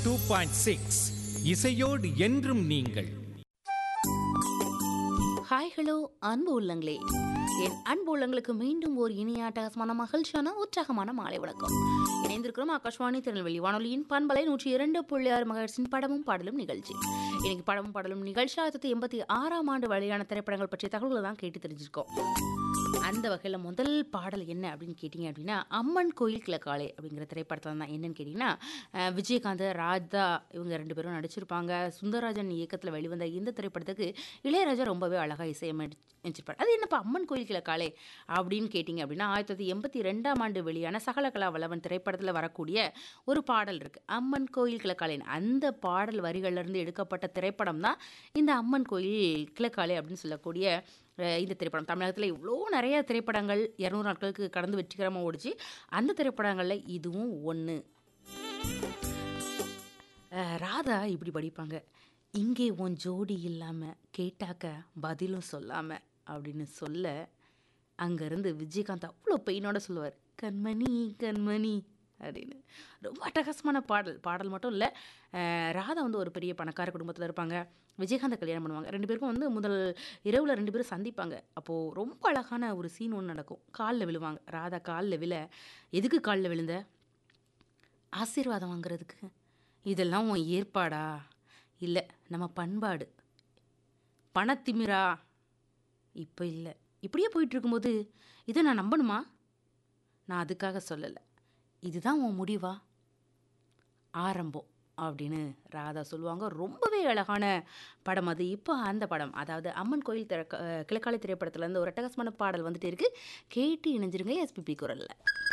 two point six இசையோடு என்றும் நீங்கள் ஹாய் ஹலோ அன்பு உள்ளங்களே என் அன்பு உள்ளங்களுக்கு மீண்டும் ஒரு இனிய அட்டகாசமான மகிழ்ச்சியான உற்சாகமான மாலை வணக்கம் இணைந்திருக்கிறோம் ஆகாஷ்வாணி திருநெல்வேலி வானொலியின் பண்பலை நூற்றி இரண்டு புள்ளி ஆறு மகர்ஸின் படமும் பாடலும் நிகழ்ச்சி இன்னைக்கு படமும் பாடலும் நிகழ்ச்சி ஆயிரத்தி எண்பத்தி ஆறாம் ஆண்டு வெளியான திரைப்படங்கள் பற்றிய தகவல்களை தான் கேட்டு தெரிஞ்சிருக்கோம் அந்த வகையில் முதல் பாடல் என்ன அப்படின்னு கேட்டிங்க அப்படின்னா அம்மன் கோயில் கிழக்காலே அப்படிங்கிற திரைப்படத்தில் தான் என்னன்னு கேட்டிங்கன்னா அஹ், விஜயகாந்த் ராதா இவங்க ரெண்டு பேரும் நடிச்சிருப்பாங்க சுந்தரராஜன் இயக்கத்தில் வெளிவந்த இந்த திரைப்படத்துக்கு இளையராஜா ரொம்பவே அழகாக இசையமைச்சிருப்பார் அது என்னப்பா அம்மன் கோயில் கிழக்காலே அப்படின்னு கேட்டிங்க அப்படின்னா ஆயிரத்தி தொள்ளாயிரத்தி எண்பத்தி ரெண்டாம் ஆண்டு வெளியான சகலகலா வல்லவன் திரைப்படத்தில் வரக்கூடிய ஒரு பாடல் இருக்குது அம்மன் கோயில் கிழக்காலேன் அந்த பாடல் வரிகள்ல இருந்து எடுக்கப்பட்ட திரைப்படம் தான் இந்த அம்மன் கோயில் கிழக்காலே அப்படின்னு சொல்லக்கூடிய அஹ், இந்த திரைப்படம் தமிழகத்தில் இவ்வளோ நிறைய திரைப்படங்கள் இரநூறு நாட்களுக்கு கடந்து வெற்றிகரமாக ஓடிச்சு அந்த திரைப்படங்களில் இதுவும் ஒன்று ராதா இப்படி படிப்பாங்க இங்கே உன் ஜோடி இல்லாமல் கேட்டாக்க பதிலும் சொல்லாமல் அப்படின்னு சொல்ல அங்கேருந்து விஜயகாந்த் அவ்வளோ பெயினோட சொல்லுவார் கண்மணி கண்மணி அப்படின்னு ரொம்ப அட்டகாசமான பாடல் பாடல் மட்டும் இல்லை ராதா வந்து ஒரு பெரிய பணக்கார குடும்பத்தில் இருப்பாங்க விஜயகாந்த் கல்யாணம் பண்ணுவாங்க ரெண்டு பேருக்கும் வந்து முதல் இரவில் ரெண்டு பேரும் சந்திப்பாங்க அப்போது ரொம்ப அழகான ஒரு சீன் ஒன்று நடக்கும் காலில் விழுவாங்க ராதா காலில் விழ எதுக்கு காலில் விழுந்த ஆசீர்வாதம் வாங்குறதுக்கு இதெல்லாம் உன் ஏற்பாடா இல்லை நம்ம பண்பாடு பணத்திமிரா இப்போ இல்லை இப்படியே போயிட்டு இருக்கும்போது இதை நான் நம்பணுமா நான் அதுக்காக சொல்லலை இதுதான் உன் முடிவா ஆரம்பம் அப்படின்னு ராதா சொல்லுவாங்க ரொம்பவே அழகான படம் அது இப்போ அந்த படம் அதாவது அம்மன் கோயில் திறக்க கிழக்காலை திரைப்படத்துல இருந்து ஒரு அட்டகாசமான பாடல் வந்துட்டு இருக்கு கேட்டு இணைஞ்சிருங்க எஸ்பிபி குரலில்